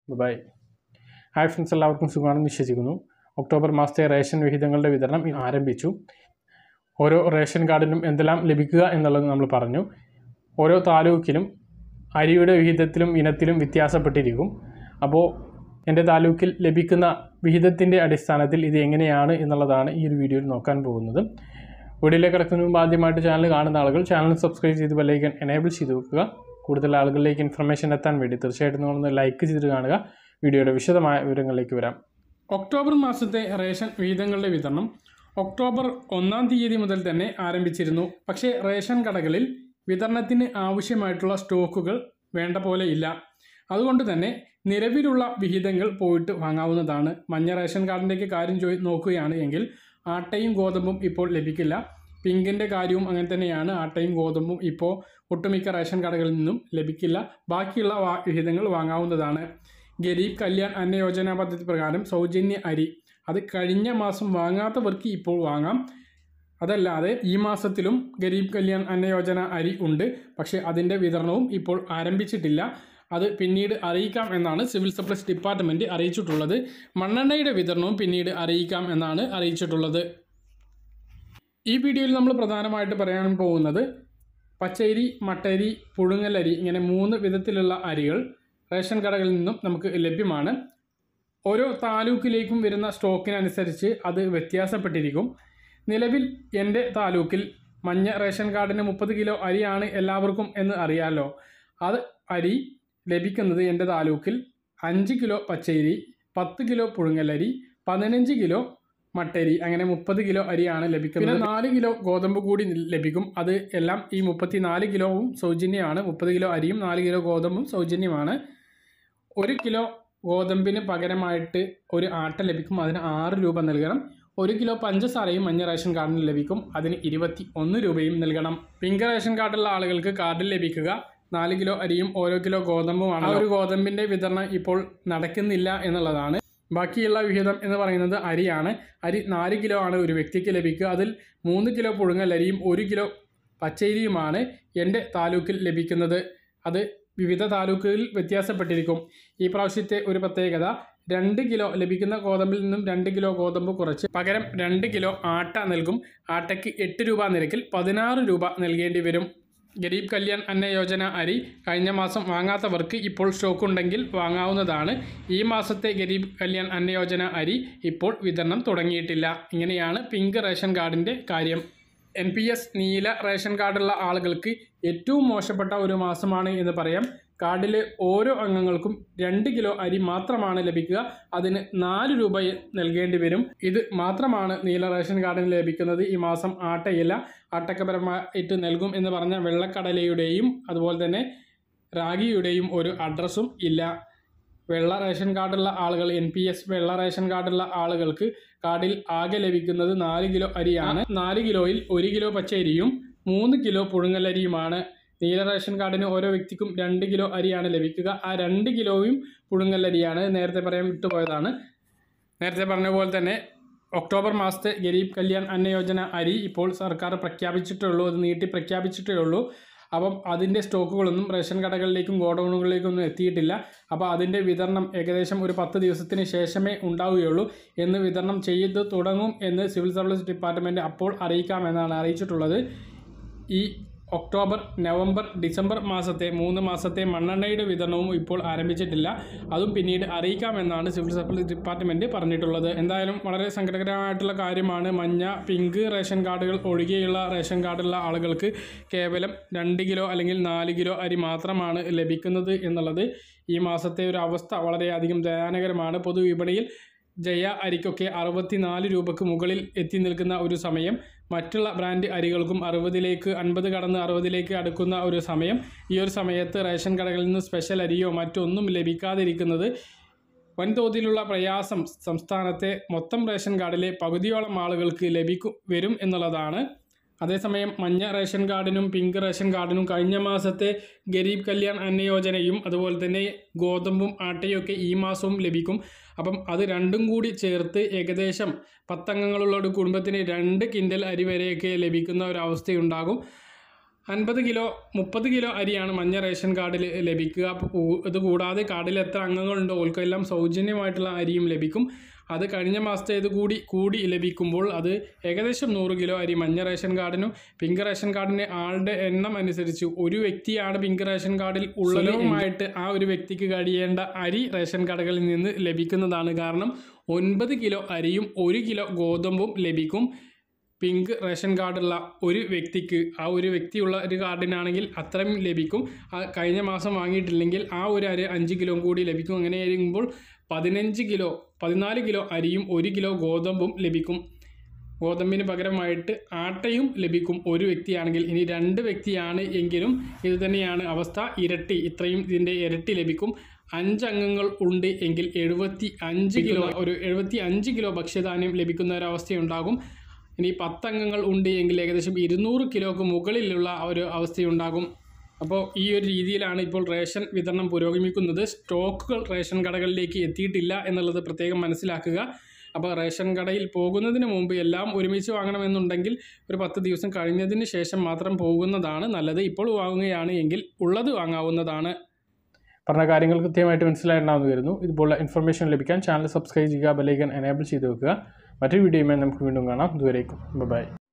bye hi friends എല്ലാവർക്കും സുഖമാണെന്ന് വിശ്വസിക്കുന്നു ഒക്ടോബർ മാസത്തെ റേഷൻ വിഹിതങ്ങളുടെ വിതരണം ഇന്ന് ആരംഭിച്ചു ഓരോ റേഷൻ കാർഡിനും എന്തെല്ലാം ലഭിക്കുക എന്നുള്ളത് നമ്മൾ പറഞ്ഞു ഓരോ താലൂക്കിലും അരിയുടെ വിഹിതത്തിലും ഇനത്തിലും വ്യത്യാസപ്പെട്ടിരിക്കും അപ്പോൾ എൻ്റെ താലൂക്കിൽ ലഭിക്കുന്ന വിഹിതത്തിൻ്റെ അടിസ്ഥാനത്തിൽ ഇത് എങ്ങനെയാണ് എന്നുള്ളതാണ് ഈ ഒരു വീഡിയോയിൽ നോക്കാൻ പോകുന്നത് വീഡിയോയിലേക്ക് കിടക്കുന്നതിന് മുമ്പ് ആദ്യമായിട്ട് ചാനൽ കാണുന്ന ആളുകൾ ചാനൽ സബ്സ്ക്രൈബ് ചെയ്ത് ബെല്ലൈക്കൻ എനേബിൾ ചെയ്ത് വെക്കുക കൂടുതൽ ആളുകളിലേക്ക് ഇൻഫർമേഷൻ എത്താൻ വേണ്ടി തീർച്ചയായിട്ടും നിങ്ങളൊന്ന് ലൈക്ക് ചെയ്ത് കാണുക വീഡിയോയുടെ വിശദമായ വിവരങ്ങളിലേക്ക് വരാം ഒക്ടോബർ മാസത്തെ റേഷൻ വിഹിതങ്ങളുടെ വിതരണം ഒക്ടോബർ ഒന്നാം തീയതി മുതൽ തന്നെ ആരംഭിച്ചിരുന്നു പക്ഷേ റേഷൻ കടകളിൽ വിതരണത്തിന് ആവശ്യമായിട്ടുള്ള സ്റ്റോക്കുകൾ വേണ്ട പോലെ ഇല്ല അതുകൊണ്ട് തന്നെ നിലവിലുള്ള വിഹിതങ്ങൾ പോയിട്ട് വാങ്ങാവുന്നതാണ് മഞ്ഞ റേഷൻ കാർഡിൻ്റെയൊക്കെ കാര്യം ചോദി നോക്കുകയാണ് എങ്കിൽ ആട്ടയും ഗോതമ്പും ഇപ്പോൾ ലഭിക്കില്ല പിങ്കിൻ്റെ കാര്യവും അങ്ങനെ തന്നെയാണ് ആട്ടയും ഗോതമ്പും ഇപ്പോൾ ഒട്ടുമിക്ക റേഷൻ കടകളിൽ നിന്നും ലഭിക്കില്ല ബാക്കിയുള്ള വാ- വിഹിതങ്ങൾ വാങ്ങാവുന്നതാണ് ഗരീബ് കല്യാൺ അന്ന യോജന പദ്ധതി പ്രകാരം സൗജന്യ അരി അത് കഴിഞ്ഞ മാസം വാങ്ങാത്തവർക്ക് ഇപ്പോൾ വാങ്ങാം അതല്ലാതെ ഈ മാസത്തിലും ഗരീബ് കല്യാൺ അന്ന യോജന അരി ഉണ്ട് പക്ഷേ അതിൻ്റെ വിതരണവും ഇപ്പോൾ ആരംഭിച്ചിട്ടില്ല അത് പിന്നീട് അറിയിക്കാം എന്നാണ് സിവിൽ സപ്ലൈസ് ഡിപ്പാർട്ട്മെൻറ്റ് അറിയിച്ചിട്ടുള്ളത് മണ്ണെണ്ണയുടെ വിതരണവും പിന്നീട് അറിയിക്കാം എന്നാണ് അറിയിച്ചിട്ടുള്ളത് ഈ വീഡിയോയിൽ നമ്മൾ പ്രധാനമായിട്ട് പറയാൻ പോകുന്നത് പച്ചരി മട്ടരി പുഴുങ്ങലരി ഇങ്ങനെ മൂന്ന് വിധത്തിലുള്ള അരികൾ റേഷൻ കടകളിൽ നിന്നും നമുക്ക് ലഭ്യമാണ് ഓരോ താലൂക്കിലേക്കും വരുന്ന സ്റ്റോക്കിനനുസരിച്ച് അത് വ്യത്യാസപ്പെട്ടിരിക്കും നിലവിൽ എൻ്റെ താലൂക്കിൽ മഞ്ഞ റേഷൻ കാർഡിന് മുപ്പത് കിലോ അരിയാണ് എല്ലാവർക്കും എന്ന് അറിയാമല്ലോ അത് അരി ലഭിക്കുന്നത് എൻ്റെ താലൂക്കിൽ അഞ്ച് കിലോ പച്ചരി പത്ത് കിലോ പുഴുങ്ങലരി പതിനഞ്ച് കിലോ മട്ടരി അങ്ങനെ മുപ്പത് കിലോ അരിയാണ് ലഭിക്കുന്നത് പിന്നെ നാല് കിലോ ഗോതമ്പ് കൂടി ലഭിക്കും അത് എല്ലാം ഈ മുപ്പത്തി നാല് കിലോവും സൗജന്യമാണ് മുപ്പത് കിലോ അരിയും നാല് കിലോ ഗോതമ്പും സൗജന്യമാണ് ഒരു കിലോ ഗോതമ്പിന് പകരമായിട്ട് ഒരു ആട്ട ലഭിക്കും അതിന് ആറ് രൂപ നൽകണം ഒരു കിലോ പഞ്ചസാരയും മഞ്ഞ റേഷൻ കാർഡിന് ലഭിക്കും അതിന് ഇരുപത്തി ഒന്ന് രൂപയും നൽകണം പിങ്ക് റേഷൻ കാർഡുള്ള ആളുകൾക്ക് കാർഡിൽ ലഭിക്കുക നാല് കിലോ അരിയും ഓരോ കിലോ ഗോതമ്പുമാണ് ആ ഒരു ഗോതമ്പിൻ്റെ വിതരണം ഇപ്പോൾ നടക്കുന്നില്ല എന്നുള്ളതാണ് ബാക്കിയുള്ള വിഹിതം എന്ന് പറയുന്നത് അരിയാണ് അരി നാല് കിലോ ആണ് ഒരു വ്യക്തിക്ക് ലഭിക്കുക അതിൽ മൂന്ന് കിലോ പുഴുങ്ങലരിയും ഒരു കിലോ പച്ചരിയുമാണ് എൻ്റെ താലൂക്കിൽ ലഭിക്കുന്നത് അത് വിവിധ താലൂക്കുകളിൽ വ്യത്യാസപ്പെട്ടിരിക്കും ഈ പ്രാവശ്യത്തെ ഒരു പ്രത്യേകത രണ്ട് കിലോ ലഭിക്കുന്ന ഗോതമ്പിൽ നിന്നും രണ്ട് കിലോ ഗോതമ്പ് കുറച്ച് പകരം രണ്ട് കിലോ ആട്ട നൽകും ആട്ടയ്ക്ക് എട്ട് രൂപ നിരക്കിൽ പതിനാറ് രൂപ നൽകേണ്ടി വരും ഗരീബ് കല്യാൺ അന്ന യോജന അരി കഴിഞ്ഞ മാസം വാങ്ങാത്തവർക്ക് ഇപ്പോൾ സ്റ്റോക്ക് ഉണ്ടെങ്കിൽ വാങ്ങാവുന്നതാണ് ഈ മാസത്തെ ഗരീബ് കല്യാൺ അന്ന യോജന അരി ഇപ്പോൾ വിതരണം തുടങ്ങിയിട്ടില്ല ഇങ്ങനെയാണ് പിങ്ക് റേഷൻ കാർഡിൻ്റെ കാര്യം എൻ പി എസ് നീല റേഷൻ കാർഡുള്ള ആളുകൾക്ക് ഏറ്റവും മോശപ്പെട്ട ഒരു മാസമാണ് എന്ന് പറയാം കാർഡിലെ ഓരോ അംഗങ്ങൾക്കും രണ്ട് കിലോ അരി മാത്രമാണ് ലഭിക്കുക അതിന് നാല് രൂപ നൽകേണ്ടി വരും ഇത് മാത്രമാണ് നീല റേഷൻ കാർഡിന് ലഭിക്കുന്നത് ഈ മാസം ആട്ടയില്ല ആട്ടക്കപരമായിട്ട് നൽകും എന്ന് പറഞ്ഞ വെള്ളക്കടലയുടെയും അതുപോലെ തന്നെ റാഗിയുടെയും ഒരു അഡ്രസ്സും ഇല്ല വെള്ള റേഷൻ കാർഡുള്ള ആളുകൾ എൻ പി എസ് വെള്ള റേഷൻ കാർഡുള്ള ആളുകൾക്ക് കാർഡിൽ ആകെ ലഭിക്കുന്നത് നാല് കിലോ അരിയാണ് നാല് കിലോയിൽ ഒരു കിലോ പച്ചരിയും മൂന്ന് കിലോ പുഴുങ്ങലരിയുമാണ് നീല റേഷൻ കാർഡിന് ഓരോ വ്യക്തിക്കും രണ്ട് കിലോ അരിയാണ് ലഭിക്കുക ആ രണ്ട് കിലോയും പുഴുങ്ങലരിയാണ് നേരത്തെ പറയാൻ വിട്ടുപോയതാണ് നേരത്തെ പറഞ്ഞ പോലെ തന്നെ ഒക്ടോബർ മാസത്തെ ഗരീബ് കല്യാൺ അന്ന യോജന അരി ഇപ്പോൾ സർക്കാർ പ്രഖ്യാപിച്ചിട്ടേ ഉള്ളൂ അത് നീട്ടി പ്രഖ്യാപിച്ചിട്ടേ ഉള്ളൂ അപ്പം അതിൻ്റെ സ്റ്റോക്കുകളൊന്നും റേഷൻ കടകളിലേക്കും ഗോഡൗണുകളിലേക്കും ഒന്നും എത്തിയിട്ടില്ല അപ്പോൾ അതിൻ്റെ വിതരണം ഏകദേശം ഒരു പത്ത് ദിവസത്തിന് ശേഷമേ ഉണ്ടാവുകയുള്ളൂ എന്ന് വിതരണം ചെയ്ത് തുടങ്ങും എന്ന് സിവിൽ സപ്ലൈസ് ഡിപ്പാർട്ട്മെൻറ്റ് അപ്പോൾ അറിയിക്കാമെന്നാണ് അറിയിച്ചിട്ടുള്ളത് ഈ ഒക്ടോബർ നവംബർ ഡിസംബർ മാസത്തെ മൂന്ന് മാസത്തെ മണ്ണെണ്ണയുടെ വിതരണവും ഇപ്പോൾ ആരംഭിച്ചിട്ടില്ല അതും പിന്നീട് അറിയിക്കാമെന്നാണ് സിവിൽ സപ്ലൈസ് ഡിപ്പാർട്ട്മെൻറ്റ് പറഞ്ഞിട്ടുള്ളത് എന്തായാലും വളരെ സങ്കടകരമായിട്ടുള്ള കാര്യമാണ് മഞ്ഞ പിങ്ക് റേഷൻ കാർഡുകൾ ഒഴികെയുള്ള റേഷൻ കാർഡുള്ള ആളുകൾക്ക് കേവലം രണ്ട് കിലോ അല്ലെങ്കിൽ നാല് കിലോ അരി മാത്രമാണ് ലഭിക്കുന്നത് എന്നുള്ളത് ഈ മാസത്തെ ഒരു അവസ്ഥ വളരെയധികം ദയാനകരമാണ് പൊതുവിപണിയിൽ ജയ അരിക്കൊക്കെ അറുപത്തിനാല് രൂപക്ക് മുകളിൽ എത്തി നിൽക്കുന്ന ഒരു സമയം മറ്റുള്ള ബ്രാൻഡ് അരികൾക്കും അറുപതിലേക്ക് അൻപത് കടന്ന് അറുപതിലേക്ക് അടുക്കുന്ന ഒരു സമയം ഈ ഒരു സമയത്ത് റേഷൻ കടകളിൽ നിന്ന് സ്പെഷ്യൽ അരിയോ മറ്റൊന്നും ലഭിക്കാതിരിക്കുന്നത് വൻതോതിലുള്ള പ്രയാസം സംസ്ഥാനത്തെ മൊത്തം റേഷൻ കാർഡിലെ പകുതിയോളം ആളുകൾക്ക് ലഭിക്കും വരും എന്നുള്ളതാണ് അതേസമയം മഞ്ഞ റേഷൻ കാർഡിനും പിങ്ക് റേഷൻ കാർഡിനും കഴിഞ്ഞ മാസത്തെ ഗരീബ് കല്യാൺ അന്ന യോജനയും അതുപോലെ തന്നെ ഗോതമ്പും ആട്ടയും ഒക്കെ ഈ മാസവും ലഭിക്കും അപ്പം അത് രണ്ടും കൂടി ചേർത്ത് ഏകദേശം പത്തംഗങ്ങളുള്ള ഒരു കുടുംബത്തിന് രണ്ട് കിൻഡൽ അരി വരെയൊക്കെ ലഭിക്കുന്ന ഒരു അവസ്ഥയുണ്ടാകും അൻപത് കിലോ മുപ്പത് കിലോ അരിയാണ് മഞ്ഞ റേഷൻ കാർഡിൽ ലഭിക്കുക അപ്പോൾ കൂ- ഇത് കൂടാതെ കാർഡിൽ എത്ര അംഗങ്ങളുണ്ടോ ഓൽക്കെല്ലാം സൗജന്യമായിട്ടുള്ള അരിയും ലഭിക്കും അത് കഴിഞ്ഞ മാസത്തെ ഇത് കൂടി കൂടി ലഭിക്കുമ്പോൾ അത് ഏകദേശം നൂറ് കിലോ അരി മഞ്ഞ റേഷൻ കാർഡിനും പിങ്ക് റേഷൻ കാർഡിന് ആളുടെ എണ്ണം അനുസരിച്ച് ഒരു വ്യക്തിയാണ് പിങ്ക് റേഷൻ കാർഡിൽ ഉള്ളതുമായിട്ട് ആ ഒരു വ്യക്തിക്ക് കഴിയേണ്ട അരി റേഷൻ കടകളിൽ നിന്ന് ലഭിക്കുന്നതാണ് കാരണം ഒൻപത് കിലോ അരിയും ഒരു കിലോ ഗോതമ്പും ലഭിക്കും പിങ്ക് റേഷൻ കാർഡുള്ള ഒരു വ്യക്തിക്ക് ആ ഒരു വ്യക്തിയുള്ള ഒരു കാർഡിനാണെങ്കിൽ അത്രയും ലഭിക്കും ആ കഴിഞ്ഞ മാസം വാങ്ങിയിട്ടില്ലെങ്കിൽ ആ ഒരു അരി അഞ്ച് കിലോ കൂടി ലഭിക്കും അങ്ങനെ ആയിരിക്കുമ്പോൾ പതിനഞ്ച് കിലോ പതിനാല് കിലോ അരിയും ഒരു കിലോ ഗോതമ്പും ലഭിക്കും ഗോതമ്പിന് പകരമായിട്ട് ആട്ടയും ലഭിക്കും ഒരു വ്യക്തിയാണെങ്കിൽ ഇനി രണ്ട് വ്യക്തിയാണ് എങ്കിലും ഇത് തന്നെയാണ് അവസ്ഥ ഇരട്ടി ഇത്രയും ഇതിൻ്റെ ഇരട്ടി ലഭിക്കും അഞ്ച് അംഗങ്ങൾ ഉണ്ട് എങ്കിൽ എഴുപത്തി അഞ്ച് കിലോ ഒരു എഴുപത്തി അഞ്ച് കിലോ ഭക്ഷ്യധാന്യം ലഭിക്കുന്ന ഒരവസ്ഥയുണ്ടാകും ഇനി പത്തംഗങ്ങൾ ഉണ്ട് എങ്കിൽ ഏകദേശം ഇരുന്നൂറ് കിലോക്ക് മുകളിലുള്ള ഒരു അവസ്ഥയുണ്ടാകും അപ്പോൾ ഈ ഒരു രീതിയിലാണ് ഇപ്പോൾ റേഷൻ വിതരണം പുരോഗമിക്കുന്നത് സ്റ്റോക്കുകൾ റേഷൻ കടകളിലേക്ക് എത്തിയിട്ടില്ല എന്നുള്ളത് പ്രത്യേകം മനസ്സിലാക്കുക അപ്പോൾ റേഷൻ കടയിൽ പോകുന്നതിന് മുമ്പ് എല്ലാം ഒരുമിച്ച് വാങ്ങണമെന്നുണ്ടെങ്കിൽ ഒരു പത്ത് ദിവസം കഴിഞ്ഞതിന് ശേഷം മാത്രം പോകുന്നതാണ് നല്ലത് ഇപ്പോൾ വാങ്ങുകയാണ് എങ്കിൽ ഉള്ളത് വാങ്ങാവുന്നതാണ് പറഞ്ഞ കാര്യങ്ങൾ കൃത്യമായിട്ട് മനസ്സിലായിട്ടുണ്ടാവുന്ന വരുന്നു ഇതുപോലുള്ള ഇൻഫർമേഷൻ ലഭിക്കാൻ ചാനൽ സബ്സ്ക്രൈബ് ചെയ്യുക ബെലൈക്കൻ എനേബിൾ ചെയ്ത് വെക്കുക മറ്റൊരു വീഡിയോയുമായി നമുക്ക് വീണ്ടും കാണാം ഇതുവരേക്കും ബൈ